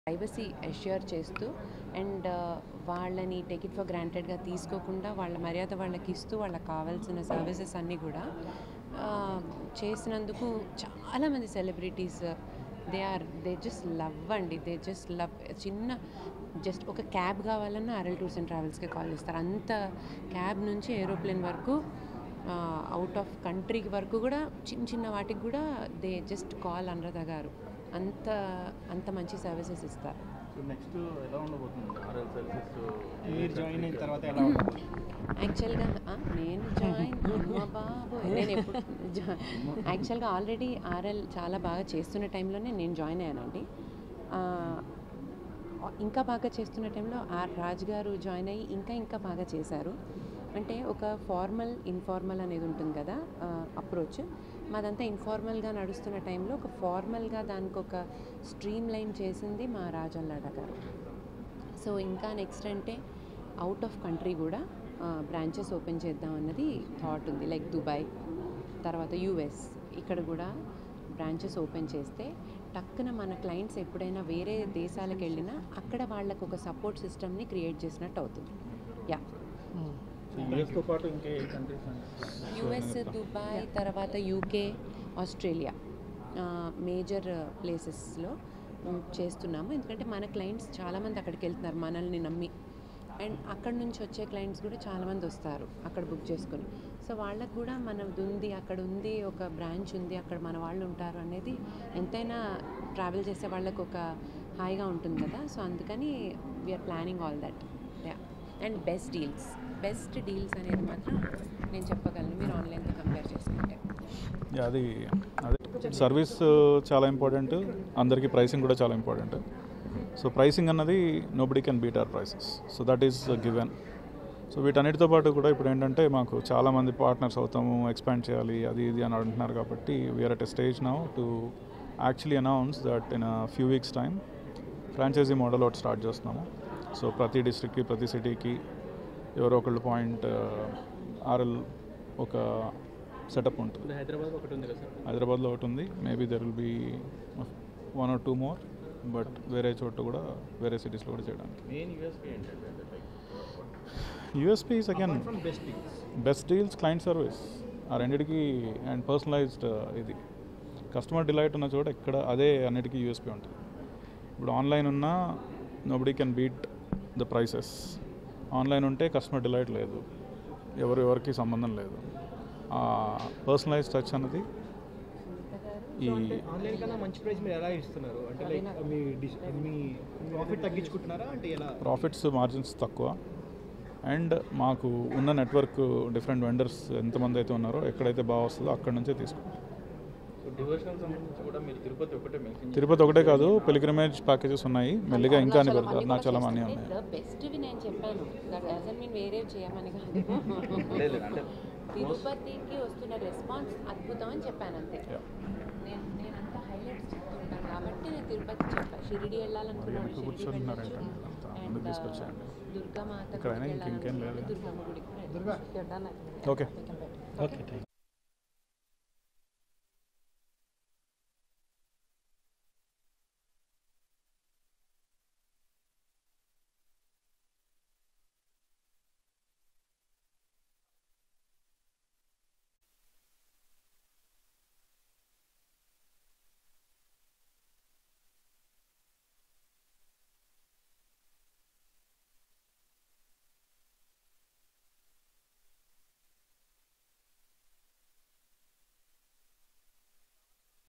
Privacy assure చేస్తూ and వాళ్ళని take it for గ్రాంటెడ్గా తీసుకోకుండా వాళ్ళ మర్యాద వాళ్ళకి ఇస్తూ వాళ్ళకి కావాల్సిన సర్వీసెస్ అన్నీ కూడా ఆ, చేసినందుకు చాలామంది celebrities they are they just love అండి దే జస్ట్ లవ్ చిన్న జస్ట్ ఒక క్యాబ్ కావాలన్నా ఆర్ఎల్ టూర్స్ అండ్ ట్రావెల్స్కి కాల్ చేస్తారు అంత క్యాబ్ నుంచి ఏరోప్లేన్ వరకు అవుట్ ఆఫ్ కంట్రీకి వరకు కూడా చిన్న చిన్న వాటికి కూడా దే జస్ట్ కాల్ అనురాధ గారు అంత అంత మంచి సర్వీసెస్ ఇస్తారు సో నెక్స్ట్ ఎలా ఉండబోతుంది ఆర్ఎల్ సర్వీసెస్ మీరు జాయిన్ అయిన తర్వాత ఎలా ఉంటుంది యాక్చువల్గా ఆ, నేను జాయిన్ అమ్మ బాబోయ్ నేను ఎప్పుడు జా- యాక్చువల్గా ఆల్రెడీ ఆర్ఎల్ చాలా బాగా చేస్తున్న టైంలోనే నేను జాయిన్ అయ్యానండి ఆ, ఇంకా బాగా చేస్తున్న టైంలో ఆర్ రాజ్ గారు జాయిన్ అయ్యి ఇంకా ఇంకా బాగా చేశారు అంటే ఒక ఫార్మల్ ఇన్ఫార్మల్ అనేది ఉంటుంది కదా అప్రోచ్ మాదంతా ఇన్ఫార్మల్గా నడుస్తున్న టైంలో ఒక ఫార్మల్గా దానికి ఒక స్ట్రీమ్ లైన్ చేసింది మా రాజల్లాడ గారు సో ఇంకా నెక్స్ట్ అంటే అవుట్ ఆఫ్ కంట్రీ కూడా బ్రాంచెస్ ఓపెన్ చేద్దాం అన్నది థాట్ ఉంది లైక్ దుబాయ్ తర్వాత యూఎస్ ఇక్కడ కూడా బ్రాంచెస్ ఓపెన్ చేస్తే టక్కున మన క్లయింట్స్ ఎప్పుడైనా వేరే దేశాలకు వెళ్ళినా అక్కడ వాళ్ళకు ఒక సపోర్ట్ సిస్టమ్ని క్రియేట్ చేసినట్టు అవుతుంది యా సో యూఎస్తో పాటు ఇంకే కంట్రీస్ యుఎస్ దుబాయ్ తర్వాత యూకే ఆస్ట్రేలియా మేజర్ ప్లేసెస్లో చేస్తున్నాము ఎందుకంటే మన క్లయింట్స్ చాలామంది అక్కడికి వెళ్తున్నారు మనల్ని నమ్మి అండ్ అక్కడ నుంచి వచ్చే క్లయింట్స్ కూడా చాలామంది వస్తారు అక్కడ బుక్ చేసుకొని సో వాళ్ళకు కూడా మనది ఉంది అక్కడ ఉంది ఒక బ్రాంచ్ ఉంది అక్కడ మన వాళ్ళు ఉంటారు అనేది ఎంతైనా ట్రావెల్ చేసే వాళ్ళకు ఒక హాయిగా ఉంటుంది కదా సో అందుకని we're planning all that yeah and best deals best deals అనేది మాత్రం నేను చెప్పగలను మీరు ఆన్లైన్తో కంపేర్ చేసుకుంటే యా, అది అదే సర్వీస్ చాలా ఇంపార్టెంట్ అందరికీ ప్రైసింగ్ కూడా చాలా ఇంపార్టెంట్ సో ప్రైసింగ్ అన్నది nobody can beat our prices so that is given so వీటన్నిటితో పాటు కూడా ఇప్పుడు ఏంటంటే మాకు చాలామంది పార్ట్నర్స్ అవుతాము ఎక్స్పాండ్ చేయాలి అది ఇది అని అంటున్నారు కాబట్టి we're at a stage now to actually announce that in few weeks time franchisee model ఒకటి స్టార్ట్ చేస్తున్నాము సో ప్రతి డిస్ట్రిక్ట్కి ప్రతి సిటీకి ఎవరో ఒకళ్ళు పాయింట్ ఆర్ఎల్ ఒక సెటప్ ఉంటుంది ఇప్పుడు హైదరాబాద్ ఒకటి ఉంది కదా సార్ హైదరాబాద్లో ఒకటి ఉంది maybe there will be one or two more but వేరే చోట కూడా వేరే సిటీస్లో కూడా చేయడానికి మెయిన్ యూఎస్పీ ఏంటంటే like USP is again from best deals best deals client service ఆ రెండిటికి అండ్ పర్సనలైజ్డ్ ఇది కస్టమర్ డిలైట్ ఉన్న చోట ఇక్కడ అదే అన్నిటికీ యూఎస్పీ ఉంటుంది ఇప్పుడు ఆన్లైన్ ఉన్నా nobody can beat the prices online ఉంటే కస్టమర్ డిలైట్ లేదు ఎవరు ఎవరికి సంబంధం లేదు పర్సనలైజ్ టచ్ అన్నది ఈ ఆన్లైన్ కన్నా మంచి ప్రైస్ మీరు ఎలా ఇస్తున్నారు అంటే లైక్ మీ డిస్ మీ ప్రాఫిట్ తగ్గించుకుంటున్నారా అంటే ఎలా ప్రాఫిట్స్ మార్జిన్స్ తక్కువ అండ్ మాకు ఉన్న నెట్వర్క్ డిఫరెంట్ వెండర్స్ ఎంతమంది అయితే ఉన్నారో ఎక్కడైతే బాగా వస్తుందో అక్కడ నుంచే తీసుకుంటాం సో డివోషనల్ సంబంధించి కూడా మీరు తిరుపతి ఒకటే మెన్షన్ తిరుపతి ఒకటే కాదు పిలిగ్రిమేజ్ ప్యాకేజెస్ ఉన్నాయి మెల్లిగా ఇంకా అని పెడతారు అరుణాచలం అన్నీ ఉన్నాయి బెస్ట్వి నేను చెప్పాను దట్ డజన్ మీన్ వేరే చేయమని కాదు లేదు అంటే తిరుపతికి వస్తున్న రెస్పాన్స్ అద్భుతం అని చెప్పాను అంతే Yeah. నేను నేను అంతా హైలైట్స్ చెప్తుంటాను కాబట్టి నేను తిరుపతి చెప్పాను షిరిడి వెళ్ళాలనుకున్నాను ఇక్కడ షిరిడి కూర్చొని వెళ్ళొచ్చు ఉన్నారంట అంతా. అండ్ ముందుకు తీసుకొచ్చేయండి. దుర్గామాత ఇక్కడైనా గుడికి ఇంక ఇంకేం వెళ్ళాలనుకున్నాను లేదు. దుర్గమ్మ గుడికి కూడా వెళ్ళొచ్చు. Okay We can better. Okay thank